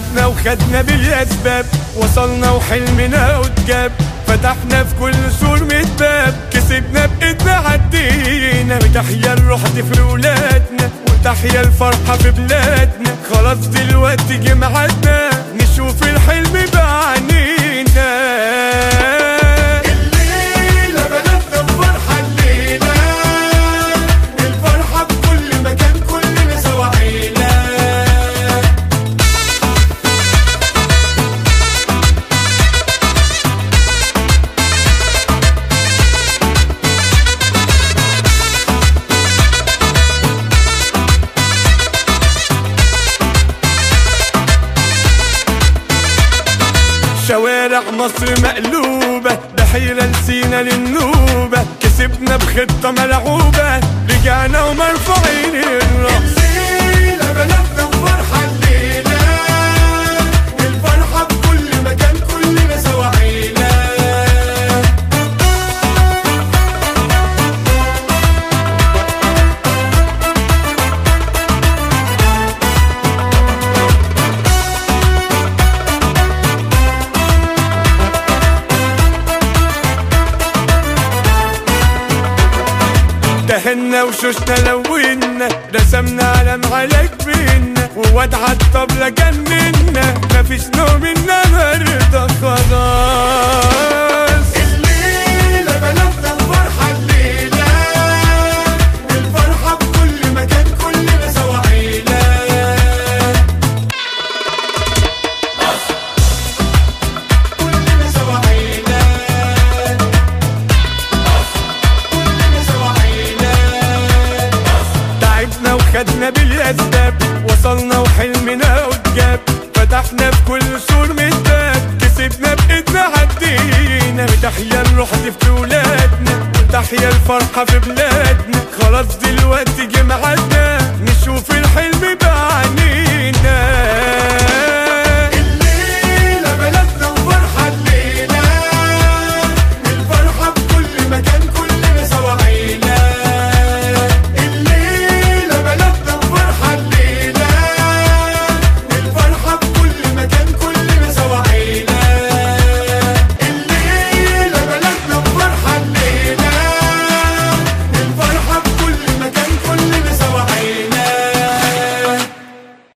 تعبنا وخدنا بالاسباب وصلنا وحلمنا واتجاب فتحنا في كل سور متباب كسبنا بايدنا عدينا وتحيا الروح دي في ولادنا وتحيا الفرحة في بلادنا خلاص دلوقتي جه ميعادنا نشوف الحلم بعينينا الليلة بلدنا بفرحة الليلة الفرحة في كل مكان كلنا سوا عيلة شوارع مصر مقلوبة بحيرة نسينا للنوبة كسبنا بخطة ملعوبة رجعنا ومرفوعين الرأس الليلة بلدنا بفرحة الليلة والفرحة في كل مكان كلنا سوا عيلة دهنا وشوشنا لونا رسمنا علم على جبيننا وودع الطبلة جننا مفيش نوم النهاردة خلاص الليلة بلدنا الفرحة الليلة الفرحة في كل مكان كلنا سوا عيلة كلنا سوا عيلة كلنا سوا عيلة تعبنا وخدنا بالأسباب وصلنا وحلمنا واتجاب فتحنا في كل سور متباب كسبنا بإيدنا عدينا وتحيا الروح دي في ولادنا وتحيا الفرحة في بلادنا خلاص دلوقتي جه ميعادنا